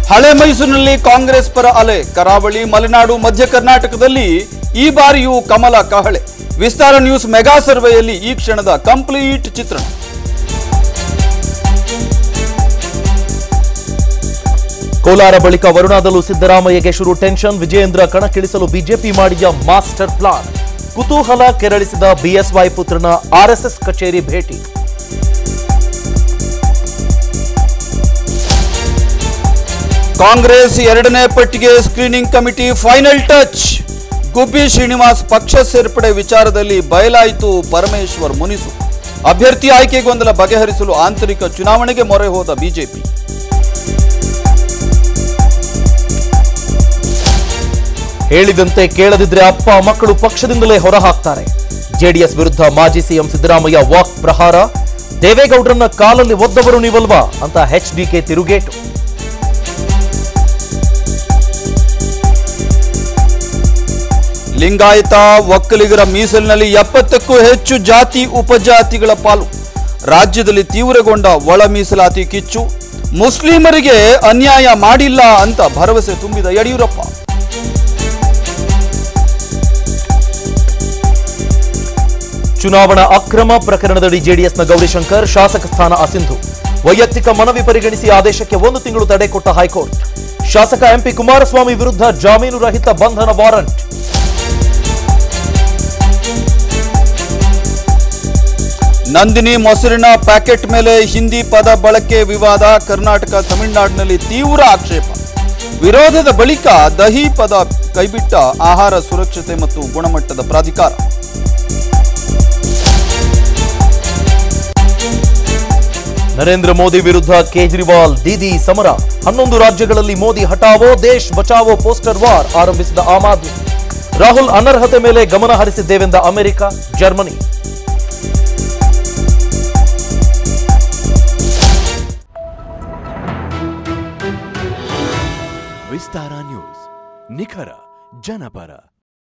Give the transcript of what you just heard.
ಹಳೆ ಮೈಸೂರಿನಲ್ಲಿ ಕಾಂಗ್ರೆಸ್ ಪರ ಅಲೆ ಕರಾವಳಿ ಮಲೆನಾಡು ಮಧ್ಯ ಕರ್ನಾಟಕದಲ್ಲಿ ಈ ಬಾರಿಯೂ ಕಮಲ ಕಹಳೆ ವಿಸ್ತಾರ ನ್ಯೂಸ್ ಮೆಗಾ ಸರ್ವೆಯಲ್ಲಿ ಈ ಕ್ಷಣದ ಕಂಪ್ಲೀಟ್ ಚಿತ್ರಣ ಕೋಲಾರ ಬಳಿಕ ವರುಣಾದಲ್ಲೂ ಸಿದ್ದರಾಮಯ್ಯಗೆ ಶುರು ಟೆನ್ಷನ್ ವಿಜಯೇಂದ್ರ ಕಣಕ್ಕಿಳಿಸಲು ಬಿಜೆಪಿ ಮಾಡಿದ ಮಾಸ್ಟರ್ ಪ್ಲಾನ್ ಕುತೂಹಲ ಕೆರಳಿಸಿದ ಬಿಎಸ್ವೈ ಪುತ್ರನ ಆರ್ಎಸ್ಎಸ್ ಕಚೇರಿ ಭೇಟಿ ಕಾಂಗ್ರೆಸ್ ಎರಡನೇ ಪಟ್ಟಿಗೆ screening committee final touch Gubbi Srinivas ಪಕ್ಷ ಸೇರ್ಪಡೆ ವಿಚಾರದಲ್ಲಿ ಬಯಲಾಯಿತು ಪರಮೇಶ್ವರ್ ಮುನಿಸು ಅಭ್ಯರ್ಥಿ ಆಯ್ಕೆ ಗೊಂದಲ ಬಗೆಹರಿಸಲು ಆಂತರಿಕ ಚುನಾವಣೆಗೆ ಮೊರೆ ಹೋದ ಬಿಜೆಪಿ ಹೇಳಿದಂತೆ ಕೇಳದಿದ್ರೆ ಅಪ್ಪ ಮಕ್ಕಳು ಪಕ್ಷದಿಂದಲೇ ಹೊರಹಾಕ್ತಾರೆ ಜೆಡಿಎಸ್ ವಿರುದ್ಧ ಮಾಜಿ ಸಿಎಂ ಸಿದ್ದರಾಮಯ್ಯ ವಾಕ್ ಪ್ರಹಾರ ದೇವೇಗೌಡರನ್ನ ಕಾಲಲ್ಲಿ ಒದ್ದವರು ನೀವಲ್ವಾ ಅಂತ ಎಚ್ಡಿಕೆ ತಿರುಗೇಟು ಲಿಂಗಾಯತ ಒಕ್ಕಲಿಗರ ಮೀಸಲಿನಲ್ಲಿ ಎಪ್ಪತ್ತಕ್ಕೂ ಹೆಚ್ಚು ಜಾತಿ ಉಪಜಾತಿಗಳ ಪಾಲು ರಾಜ್ಯದಲ್ಲಿ ತೀವ್ರಗೊಂಡ ಒಳ ಮೀಸಲಾತಿ ಕಿಚ್ಚು ಮುಸ್ಲಿಮರಿಗೆ ಅನ್ಯಾಯ ಮಾಡಿಲ್ಲ ಅಂತ ಭರವಸೆ ತುಂಬಿದ ಯಡಿಯೂರಪ್ಪ ಚುನಾವಣಾ ಅಕ್ರಮ ಪ್ರಕರಣದಡಿ ಜೆಡಿಎಸ್ನ ಗೌರಿಶಂಕರ್ ಶಾಸಕ ಸ್ಥಾನ ಅಸಿಂಧು ವೈಯಕ್ತಿಕ ಮನವಿ ಪರಿಗಣಿಸಿ ಆದೇಶಕ್ಕೆ ಒಂದು ತಿಂಗಳು ತಡೆ ಕೊಟ್ಟ ಹೈಕೋರ್ಟ್ ಶಾಸಕ ಎಂಪಿ ಕುಮಾರಸ್ವಾಮಿ ವಿರುದ್ಧ ಜಾಮೀನು ರಹಿತ ಬಂಧನ ವಾರಂಟ್ ನಂದಿನಿ ಮೊಸರಿನ ಪ್ಯಾಕೆಟ್ ಮೇಲೆ ಹಿಂದಿ ಪದ ಬಳಕೆ ವಿವಾದ ಕರ್ನಾಟಕ ತಮಿಳುನಾಡಿನಲ್ಲಿ ತೀವ್ರ ಆಕ್ಷೇಪ ವಿರೋಧದ ಬಳಿಕ ದಹಿ ಪದ ಕೈಬಿಟ್ಟ ಆಹಾರ ಸುರಕ್ಷತೆ ಮತ್ತು ಗುಣಮಟ್ಟದ ಪ್ರಾಧಿಕಾರ ನರೇಂದ್ರ ಮೋದಿ ವಿರುದ್ಧ ಕೇಜ್ರಿವಾಲ್ ದೀದಿ ಸಮರ ಹನ್ನೊಂದು ರಾಜ್ಯಗಳಲ್ಲಿ ಮೋದಿ ಹಟಾವೋ ದೇಶ್ ಬಚಾವೋ ಪೋಸ್ಟರ್ ವಾರ್ ಆರಂಭಿಸಿದ ಆಮ್ ಆದ್ಮಿ ರಾಹುಲ್ ಅನರ್ಹತೆ ಮೇಲೆ ಗಮನ ಹರಿಸಿದ್ದೇವೆಂದ ಅಮೆರಿಕ ಜರ್ಮನಿ ವಿಸ್ತಾರ ನ್ಯೂಸ್ ನಿಖರ ಜನಪರ